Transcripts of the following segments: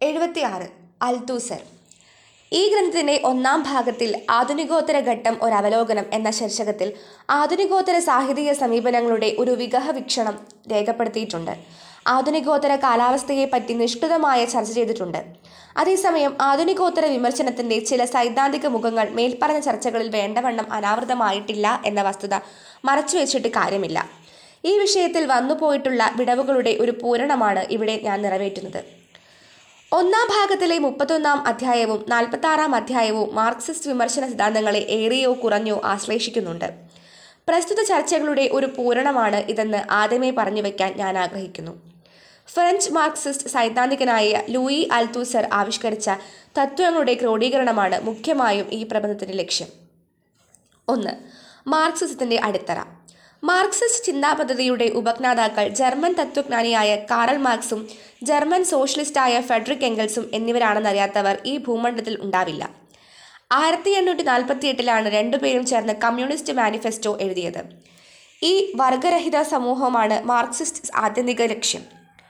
എഴുപത്തിയാറ് അൽത്തൂസർ ഈ ഗ്രന്ഥത്തിന്റെ ഒന്നാം ഭാഗത്തിൽ ആധുനികോത്തര ഘട്ടം ഒരവലോകനം എന്ന ശീർഷകത്തിൽ ആധുനികോത്തര സാഹിത്യ സമീപനങ്ങളുടെ ഒരു വിഗഹ വീക്ഷണം രേഖപ്പെടുത്തിയിട്ടുണ്ട് ആധുനികോത്തര കാലാവസ്ഥയെപ്പറ്റി നിഷ്കൃതമായ ചർച്ച ചെയ്തിട്ടുണ്ട് അതേസമയം ആധുനികോത്തര വിമർശനത്തിന്റെ ചില സൈദ്ധാന്തിക മുഖങ്ങൾ മേൽപ്പറഞ്ഞ ചർച്ചകളിൽ വേണ്ടവണ്ണം അനാവൃതമായിട്ടില്ല എന്ന വസ്തുത മറച്ചുവെച്ചിട്ട് കാര്യമില്ല ഈ വിഷയത്തിൽ വന്നുപോയിട്ടുള്ള വിടവുകളുടെ ഒരു പൂരണമാണ് ഇവിടെ ഞാൻ നിറവേറ്റുന്നത് ഒന്നാം ഭാഗത്തിലെ മുപ്പത്തൊന്നാം അധ്യായവും നാൽപ്പത്തി ആറാം അധ്യായവും മാർക്സിസ്റ്റ് വിമർശന സിദ്ധാന്തങ്ങളെ ഏറെയോ കുറഞ്ഞോ ആശ്ലേഷിക്കുന്നുണ്ട് പ്രസ്തുത ചർച്ചകളുടെ ഒരു പൂരണമാണ് ഇതെന്ന് ആദ്യമേ പറഞ്ഞു വയ്ക്കാൻ ഞാൻ ആഗ്രഹിക്കുന്നു ഫ്രഞ്ച് മാർക്സിസ്റ്റ് സൈദ്ധാന്തികനായ ലൂയി അൽത്തൂസർ ആവിഷ്കരിച്ച തത്വങ്ങളുടെ ക്രോഡീകരണമാണ് മുഖ്യമായും ഈ പ്രബന്ധത്തിന്റെ ലക്ഷ്യം ഒന്ന് മാർക്സിസത്തിന്റെ അടിത്തറ മാർക്സിസ്റ്റ് ചിന്താ പദ്ധതിയുടെ ഉപജ്ഞാതാക്കൾ ജർമ്മൻ തത്വജ്ഞാനിയായ കാറൽ മാർക്സും ജർമ്മൻ സോഷ്യലിസ്റ്റായ ഫെഡറിക് എംഗൽസും എന്നിവരാണെന്നറിയാത്തവർ ഈ ഭൂമണ്ഡലത്തിൽ ഉണ്ടാവില്ല ആയിരത്തി എണ്ണൂറ്റി നാൽപ്പത്തി എട്ടിലാണ് രണ്ടുപേരും ചേർന്ന് കമ്മ്യൂണിസ്റ്റ് മാനിഫെസ്റ്റോ എഴുതിയത് ഈ വർഗരഹിത സമൂഹമാണ് മാർക്സിസ്റ്റ് ആത്യന്തിക ലക്ഷ്യം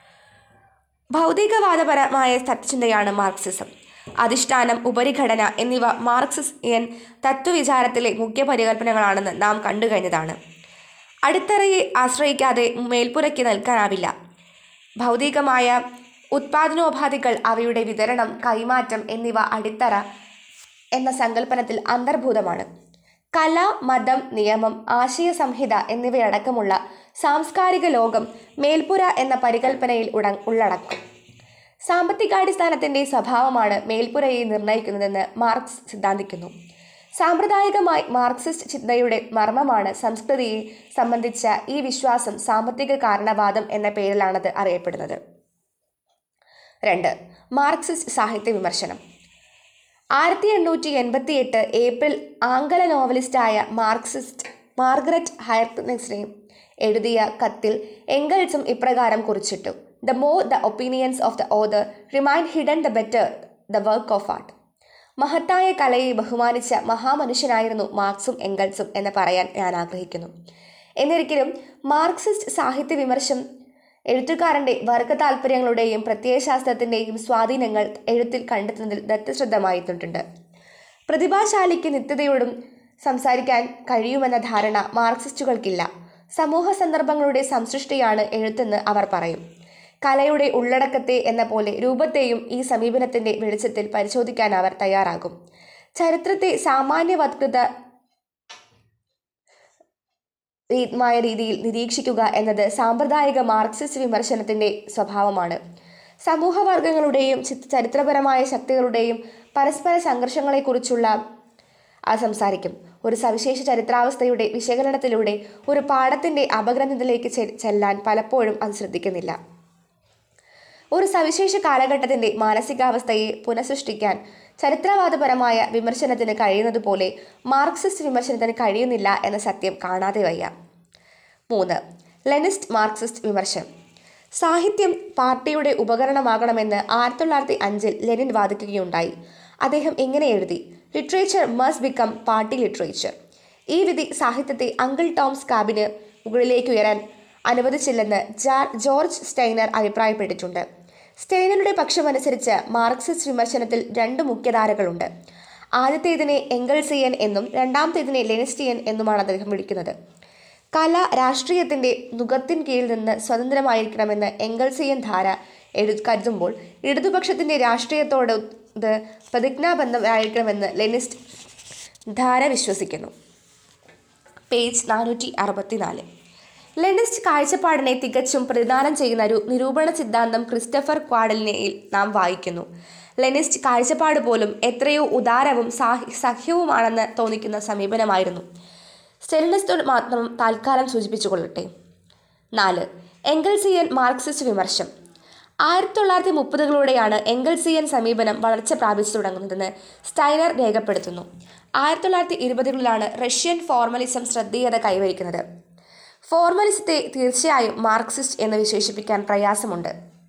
ഭൗതികവാദപരമായ തത്വചിന്തയാണ് മാർക്സിസം അധിഷ്ഠാനം ഉപരിഘടന എന്നിവ മാർക്സിയൻ തത്വവിചാരത്തിലെ മുഖ്യ പരികൽപ്പനകളാണെന്ന് നാം കണ്ടു കഴിഞ്ഞതാണ് അടിത്തറയെ ആശ്രയിക്കാതെ മേൽപ്പുരയ്ക്ക് നിൽക്കാനാവില്ല ഭൗതികമായ ഉത്പാദനോപാധികൾ അവയുടെ വിതരണം കൈമാറ്റം എന്നിവ അടിത്തറ എന്ന സങ്കല്പനത്തിൽ അന്തർഭൂതമാണ് കല മതം നിയമം ആശയ സംഹിത എന്നിവയടക്കമുള്ള സാംസ്കാരിക ലോകം മേൽപ്പുര എന്ന പരികൽപ്പനയിൽ ഉട ഉള്ളടക്കും സാമ്പത്തികാടിസ്ഥാനത്തിന്റെ സ്വഭാവമാണ് മേൽപ്പുരയെ നിർണ്ണയിക്കുന്നതെന്ന് മാർക്സ് സിദ്ധാന്തിക്കുന്നു സാമ്പ്രദായികമായി മാർക്സിസ്റ്റ് ചിന്തയുടെ മർമ്മമാണ് സംസ്കൃതിയെ സംബന്ധിച്ച ഈ വിശ്വാസം സാമ്പത്തിക കാരണവാദം എന്ന പേരിലാണത് അറിയപ്പെടുന്നത് രണ്ട് മാർക്സിസ്റ്റ് സാഹിത്യ വിമർശനം ആയിരത്തി എണ്ണൂറ്റി എൺപത്തി എട്ട് ഏപ്രിൽ ആംഗല നോവലിസ്റ്റായ മാർക്സിസ്റ്റ് മാർഗരറ്റ് ഹയർനെക്സിനെ എഴുതിയ കത്തിൽ എംഗൽസും ഇപ്രകാരം കുറിച്ചിട്ടു the more the opinions of the other remind hidden the better the work of art മഹത്തായ കലയെ ബഹുമാനിച്ച മഹാമനുഷ്യനായിരുന്നു മാർക്സും എംഗൽസും എന്ന് പറയാൻ ഞാൻ ആഗ്രഹിക്കുന്നു എന്നിരിക്കലും മാർക്സിസ്റ്റ് സാഹിത്യ വിമർശം എഴുത്തുകാരന്റെ വർഗ താല്പര്യങ്ങളുടെയും പ്രത്യയശാസ്ത്രത്തിന്റെയും സ്വാധീനങ്ങൾ എഴുത്തിൽ കണ്ടെത്തുന്നതിൽ ദത്തശ്രദ്ധമായിട്ടുണ്ട് പ്രതിഭാശാലിക്ക് നിത്യതയോടും സംസാരിക്കാൻ കഴിയുമെന്ന ധാരണ മാർക്സിസ്റ്റുകൾക്കില്ല സമൂഹ സന്ദർഭങ്ങളുടെ സംസൃഷ്ടിയാണ് എഴുത്തെന്ന് അവർ പറയും കലയുടെ ഉള്ളടക്കത്തെ എന്ന പോലെ രൂപത്തെയും ഈ സമീപനത്തിന്റെ വെളിച്ചത്തിൽ പരിശോധിക്കാൻ അവർ തയ്യാറാകും ചരിത്രത്തെ സാമാന്യവത്കൃത മായ രീതിയിൽ നിരീക്ഷിക്കുക എന്നത് സാമ്പ്രദായിക മാർക്സിസ്റ്റ് വിമർശനത്തിന്റെ സ്വഭാവമാണ് സമൂഹവർഗങ്ങളുടെയും ചരിത്രപരമായ ശക്തികളുടെയും പരസ്പര സംഘർഷങ്ങളെക്കുറിച്ചുള്ള ആ സംസാരിക്കും ഒരു സവിശേഷ ചരിത്രാവസ്ഥയുടെ വിശകലനത്തിലൂടെ ഒരു പാഠത്തിന്റെ അപഗ്രന്ഥത്തിലേക്ക് ചെല്ലാൻ പലപ്പോഴും അത് ശ്രദ്ധിക്കുന്നില്ല ഒരു സവിശേഷ കാലഘട്ടത്തിന്റെ മാനസികാവസ്ഥയെ പുനഃസൃഷ്ടിക്കാൻ ചരിത്രവാദപരമായ വിമർശനത്തിന് കഴിയുന്നതുപോലെ മാർക്സിസ്റ്റ് വിമർശനത്തിന് കഴിയുന്നില്ല എന്ന സത്യം കാണാതെ വയ്യ മൂന്ന് ലെനിസ്റ്റ് മാർക്സിസ്റ്റ് വിമർശനം സാഹിത്യം പാർട്ടിയുടെ ഉപകരണമാകണമെന്ന് ആയിരത്തി തൊള്ളായിരത്തി അഞ്ചിൽ ലെനിൻ വാദിക്കുകയുണ്ടായി അദ്ദേഹം എങ്ങനെ എഴുതി literature must become party literature ഈ വിധി സാഹിത്യത്തെ അങ്കിൾ ടോംസ് കാബിന് മുകളിലേക്ക് ഉയരാൻ അനുവദിച്ചില്ലെന്ന് ജോർജ് സ്റ്റൈനർ അഭിപ്രായപ്പെട്ടിട്ടുണ്ട് സ്റ്റൈനറുടെ പക്ഷമനുസരിച്ച് മാർക്സിസ്റ്റ് വിമർശനത്തിൽ രണ്ട് മുഖ്യധാരകളുണ്ട് ആദ്യത്തേതിനെ എംഗൾസിയൻ എന്നും രണ്ടാമത്തേതിനെ ലെനിസ്റ്റിയൻ എന്നുമാണ് അദ്ദേഹം വിളിക്കുന്നത് കല രാഷ്ട്രീയത്തിന്റെ നുഖത്തിൻ കീഴിൽ നിന്ന് സ്വതന്ത്രമായിരിക്കണമെന്ന് എംഗൾസിയൻ ധാര എഴു കരുതുമ്പോൾ ഇടതുപക്ഷത്തിന്റെ രാഷ്ട്രീയത്തോട് ഇത് പ്രതിജ്ഞാബന്ധമായിരിക്കണമെന്ന് ലെനിസ്റ്റ് ധാര വിശ്വസിക്കുന്നു പേജ് നാനൂറ്റി അറുപത്തിനാല് ലെനിസ്റ്റ് കാഴ്ചപ്പാടിനെ തികച്ചും പ്രതിദാനം ചെയ്യുന്ന ഒരു നിരൂപണ സിദ്ധാന്തം ക്രിസ്റ്റഫർ ക്വാഡലിനെയിൽ നാം വായിക്കുന്നു ലെനിസ്റ്റ് കാഴ്ചപ്പാട് പോലും എത്രയോ ഉദാരവും സഹ്യവുമാണെന്ന് തോന്നിക്കുന്ന സമീപനമായിരുന്നു സ്റ്റെലിനിസ്റ്റോട് മാത്രം താൽക്കാലം സൂചിപ്പിച്ചുകൊള്ളട്ടെ നാല് എംഗൽസിയൻ മാർക്സിസ്റ്റ് വിമർശം ആയിരത്തി തൊള്ളായിരത്തി മുപ്പതുകളോടെയാണ് എംഗൽസിയൻ സമീപനം വളർച്ച പ്രാപിച്ചു തുടങ്ങുന്നതെന്ന് സ്റ്റൈനർ രേഖപ്പെടുത്തുന്നു ആയിരത്തി തൊള്ളായിരത്തി ഇരുപതുകളിലാണ് റഷ്യൻ ഫോർമലിസം ശ്രദ്ധേയത കൈവരിക്കുന്നത് ഫോർമലിസത്തെ തീർച്ചയായും മാർക്സിസ്റ്റ് എന്ന് വിശേഷിപ്പിക്കാൻ പ്രയാസമുണ്ട്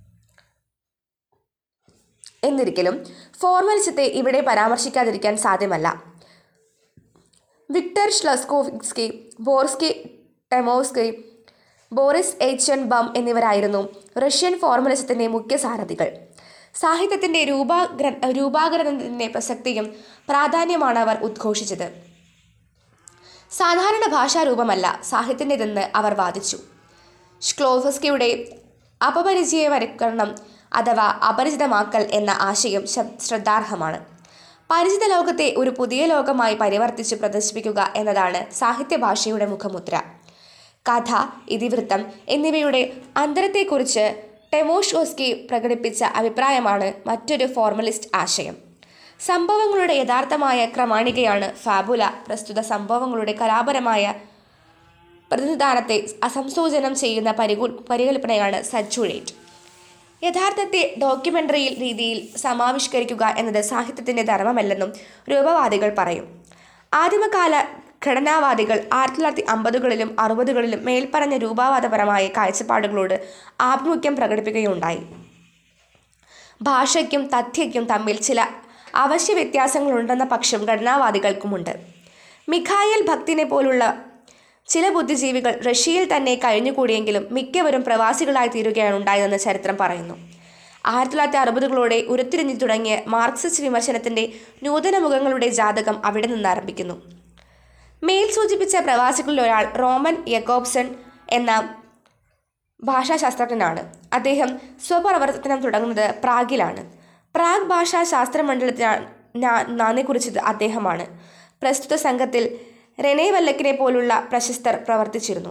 എന്നിരിക്കലും ഫോർമലിസത്തെ ഇവിടെ പരാമർശിക്കാതിരിക്കാൻ സാധ്യമല്ല വിക്ടർ ഷ്ലസ്കോവിസ്കി ബോർസ്കി ടെമോസ്കി ബോറിസ് എച്ച് എൻ ബം എന്നിവരായിരുന്നു റഷ്യൻ ഫോർമലിസത്തിന്റെ മുഖ്യ സാരഥികൾ സാഹിത്യത്തിൻ്റെ രൂപാഗ്ര രൂപാകരണത്തിൻ്റെ പ്രസക്തിയും പ്രാധാന്യമാണ് അവർ ഉദ്ഘോഷിച്ചത് സാധാരണ ഭാഷാരൂപമല്ല സാഹിത്യത്തിൻ്റെതെന്ന് അവർ വാദിച്ചു ഷ്ക്ലോവസ്കിയുടെ അപപരിചയവൽക്കരണം അഥവാ അപരിചിതമാക്കൽ എന്ന ആശയം ശ- ശ്രദ്ധാർഹമാണ് പരിചിത ലോകത്തെ ഒരു പുതിയ ലോകമായി പരിവർത്തിച്ച് പ്രദർശിപ്പിക്കുക എന്നതാണ് സാഹിത്യ ഭാഷയുടെ മുഖമുദ്ര കഥ ഇതിവൃത്തം എന്നിവയുടെ അന്തരത്തെക്കുറിച്ച് ടെമോഷോസ്കി പ്രകടിപ്പിച്ച അഭിപ്രായമാണ് മറ്റൊരു ഫോർമലിസ്റ്റ് ആശയം സംഭവങ്ങളുടെ യഥാർത്ഥമായ ക്രമാണികയാണ് ഫാബുല പ്രസ്തുത സംഭവങ്ങളുടെ കലാപരമായ പ്രതിനിധാനത്തെ അസംസൂചനം ചെയ്യുന്ന പരികു പരികൽപ്പനയാണ് സച്ചുറേറ്റ് യഥാർത്ഥത്തെ ഡോക്യുമെൻ്ററിയിൽ രീതിയിൽ സമാവിഷ്കരിക്കുക എന്നത് സാഹിത്യത്തിൻ്റെ ധർമ്മമല്ലെന്നും രൂപവാദികൾ പറയും ആദിമകാല ഘടനാവാദികൾ ആയിരത്തി തൊള്ളായിരത്തി അമ്പതുകളിലും അറുപതുകളിലും മേൽപ്പറഞ്ഞ രൂപവാദപരമായ കാഴ്ചപ്പാടുകളോട് ആഭിമുഖ്യം പ്രകടിപ്പിക്കുകയുണ്ടായി ഭാഷയ്ക്കും തഥ്യയ്ക്കും തമ്മിൽ ചില അവശ്യ വ്യത്യാസങ്ങളുണ്ടെന്ന പക്ഷം ഘടനാവാദികൾക്കുമുണ്ട് മിഖായൽ ഭക്തിനെ പോലുള്ള ചില ബുദ്ധിജീവികൾ റഷ്യയിൽ തന്നെ കഴിഞ്ഞുകൂടിയെങ്കിലും മിക്കവരും പ്രവാസികളായി തീരുകയാണ് ഉണ്ടായതെന്ന് ചരിത്രം പറയുന്നു ആയിരത്തി തൊള്ളായിരത്തി അറുപതുകളോടെ ഉരുത്തിരിഞ്ഞു തുടങ്ങിയ മാർക്സിസ്റ്റ് വിമർശനത്തിൻ്റെ നൂതന മുഖങ്ങളുടെ ജാതകം അവിടെ നിന്ന് ആരംഭിക്കുന്നു മേൽ സൂചിപ്പിച്ച പ്രവാസികളിൽ ഒരാൾ റോമൻ യക്കോബ്സൺ എന്ന ഭാഷാശാസ്ത്രജ്ഞനാണ് അദ്ദേഹം സ്വപ്രവർത്തനം തുടങ്ങുന്നത് പ്രാഗിലാണ് പ്രാഗ് ഭാഷാ ശാസ്ത്രമണ്ഡലത്തിനെ കുറിച്ചത് അദ്ദേഹമാണ് പ്രസ്തുത സംഘത്തിൽ റെനെ വല്ലക്കിനെ പോലുള്ള പ്രശസ്തർ പ്രവർത്തിച്ചിരുന്നു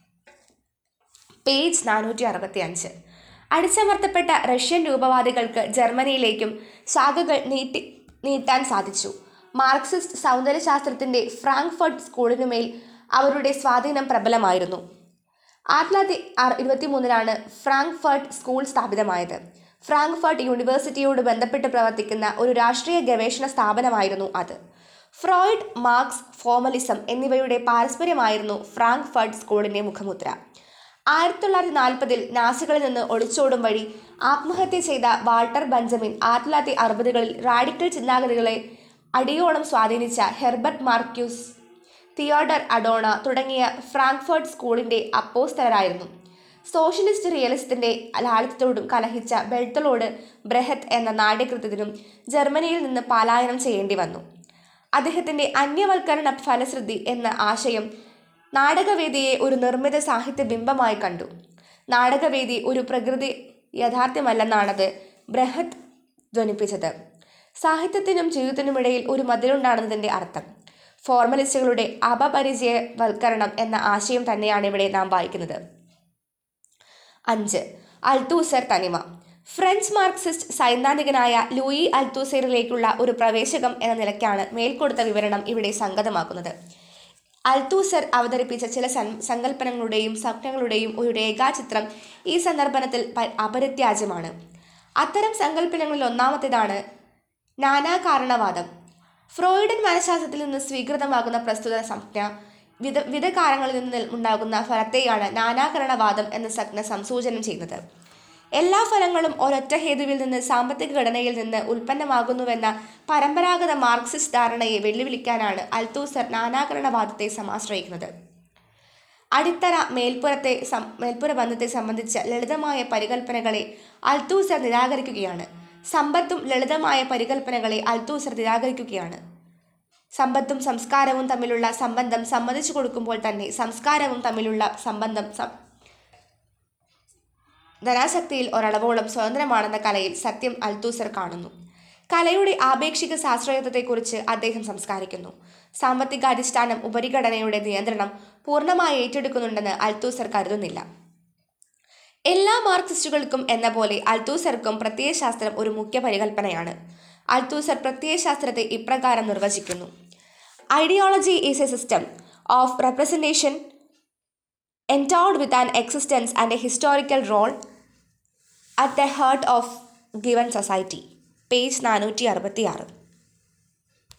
പേജ് നാനൂറ്റി അറുപത്തി അഞ്ച് അടിച്ചമർത്തപ്പെട്ട റഷ്യൻ രൂപവാദികൾക്ക് ജർമ്മനിയിലേക്കും ശാഖകൾ നീട്ടി നീട്ടാൻ സാധിച്ചു മാർക്സിസ്റ്റ് സൗന്ദര്യശാസ്ത്രത്തിൻ്റെ ഫ്രാങ്ക്ഫർട്ട് സ്കൂളിനുമേൽ അവരുടെ സ്വാധീനം പ്രബലമായിരുന്നു ആയിരത്തി തൊള്ളായിരത്തി അറു- ഇരുപത്തി മൂന്നിലാണ് ഫ്രാങ്ക്ഫർട്ട് സ്കൂൾ സ്ഥാപിതമായത് ഫ്രാങ്ക്ഫർട്ട് യൂണിവേഴ്സിറ്റിയോട് ബന്ധപ്പെട്ട് പ്രവർത്തിക്കുന്ന ഒരു രാഷ്ട്രീയ ഗവേഷണ സ്ഥാപനമായിരുന്നു അത് ഫ്രോയിഡ് മാർക്സ് ഫോമലിസം എന്നിവയുടെ പാരസ്പര്യമായിരുന്നു ഫ്രാങ്ക്ഫർട്ട് സ്കൂളിന്റെ മുഖമുദ്ര ആയിരത്തി തൊള്ളായിരത്തി നാൽപ്പതിൽ നാസികളിൽ നിന്ന് ഒളിച്ചോടും വഴി ആത്മഹത്യ ചെയ്ത വാൾട്ടർ ബെഞ്ചമിൻ ആയിരത്തി തൊള്ളായിരത്തി അറുപതുകളിൽ റാഡിക്കൽ ചിന്താഗതികളെ അടിയോളം സ്വാധീനിച്ച ഹെർബർട്ട് മാർക്യൂസ് തിയോഡർ അഡോണ തുടങ്ങിയ ഫ്രാങ്ക്ഫർട്ട് സ്കൂളിന്റെ അപ്പോസ്തലരായിരുന്നു സോഷ്യലിസ്റ്റ് റിയലിസത്തിന്റെ ലാളിത്യത്തോടും കലഹിച്ച ബെൽത്തലോട് ബ്രഹത്ത് എന്ന നാട്യകൃത്യത്തിനും ജർമ്മനിയിൽ നിന്ന് പലായനം ചെയ്യേണ്ടി വന്നു അദ്ദേഹത്തിന്റെ അന്യവൽക്കരണ ഫലശ്രുതി എന്ന ആശയം നാടകവേദിയെ ഒരു നിർമ്മിത സാഹിത്യ ബിംബമായി കണ്ടു നാടകവേദി ഒരു പ്രകൃതി യാഥാർത്ഥ്യമല്ലെന്നാണത് ബ്രഹത്ത് ധ്വനിപ്പിച്ചത് സാഹിത്യത്തിനും ജീവിതത്തിനുമിടയിൽ ഒരു മതിലുണ്ടാണെന്നതിൻ്റെ അർത്ഥം ഫോർമലിസ്റ്റുകളുടെ അപപരിചയവൽക്കരണം എന്ന ആശയം തന്നെയാണ് ഇവിടെ നാം വായിക്കുന്നത് അഞ്ച് അൽത്തൂസർ തനിമ ഫ്രഞ്ച് മാർക്സിസ്റ്റ് സൈദ്ധാന്തികനായ ലൂയി അൽത്തൂസറിലേക്കുള്ള ഒരു പ്രവേശകം എന്ന നിലയ്ക്കാണ് മേൽക്കൊടുത്ത വിവരണം ഇവിടെ സംഗതമാക്കുന്നത് അൽത്തൂസർ അവതരിപ്പിച്ച ചില സൻ- സങ്കല്പനങ്ങളുടെയും സ്വപ്നങ്ങളുടെയും ഒരു രേഖാചിത്രം ഈ സന്ദർഭത്തിൽ പ- അപരിത്യാജ്യമാണ് അത്തരം സങ്കല്പനങ്ങളിൽ ഒന്നാമത്തേതാണ് നാനാകാരണവാദം ഫ്രോയിഡൻ മനഃശാസ്ത്രത്തിൽ നിന്ന് സ്വീകൃതമാകുന്ന പ്രസ്തുത സംജ്ഞ വിധ വിധ കാരണങ്ങളിൽ നിന്ന് ഉണ്ടാകുന്ന ഫലത്തെയാണ് നാനാകരണവാദം എന്ന സംജ്ഞ സംസൂചനം ചെയ്യുന്നത് എല്ലാ ഫലങ്ങളും ഒരൊറ്റ ഹേതുവിൽ നിന്ന് സാമ്പത്തിക ഘടനയിൽ നിന്ന് ഉൽപ്പന്നമാകുന്നുവെന്ന പരമ്പരാഗത മാർക്സിസ്റ്റ് ധാരണയെ വെല്ലുവിളിക്കാനാണ് അൽത്തൂസർ നാനാകരണവാദത്തെ സമാശ്രയിക്കുന്നത് അടിത്തറ മേൽപ്പുറത്തെ സം- മേൽപ്പുര ബന്ധത്തെ സംബന്ധിച്ച ലളിതമായ പരികൽപ്പനകളെ അൽത്തൂസർ നിരാകരിക്കുകയാണ് സമ്പത്തും ലളിതമായ പരികൽപ്പനകളെ അൽത്തൂസർ നിരാകരിക്കുകയാണ് സമ്പത്തും സംസ്കാരവും തമ്മിലുള്ള സംബന്ധം സമ്മതിച്ചു കൊടുക്കുമ്പോൾ തന്നെ സംസ്കാരവും തമ്മിലുള്ള സംബന്ധം സം- ധനാശക്തിയിൽ ഒരളവോളം സ്വതന്ത്രമാണെന്ന കലയിൽ സത്യം അൽത്തൂസർ കാണുന്നു കലയുടെ ആപേക്ഷിക ശാസ്ത്രീയത്വത്തെക്കുറിച്ച് അദ്ദേഹം സംസ്കാരിക്കുന്നു സാമ്പത്തിക അടിസ്ഥാനം ഉപരിഘടനയുടെ നിയന്ത്രണം പൂർണ്ണമായി ഏറ്റെടുക്കുന്നുണ്ടെന്ന് അൽത്തൂസർ കരുതുന്നില്ല എല്ലാ മാർക്സിസ്റ്റുകൾക്കും എന്ന പോലെ അൽത്തൂസർക്കും പ്രത്യയശാസ്ത്രം ഒരു മുഖ്യ പരികൽപ്പനയാണ് അൽത്തൂസർ പ്രത്യയശാസ്ത്രത്തെ ഇപ്രകാരം നിർവചിക്കുന്നു ideology is a system of representation endowed with an existence and a historical role at the heart of given society page നാനൂറ്റി അറുപത്തി ആറ്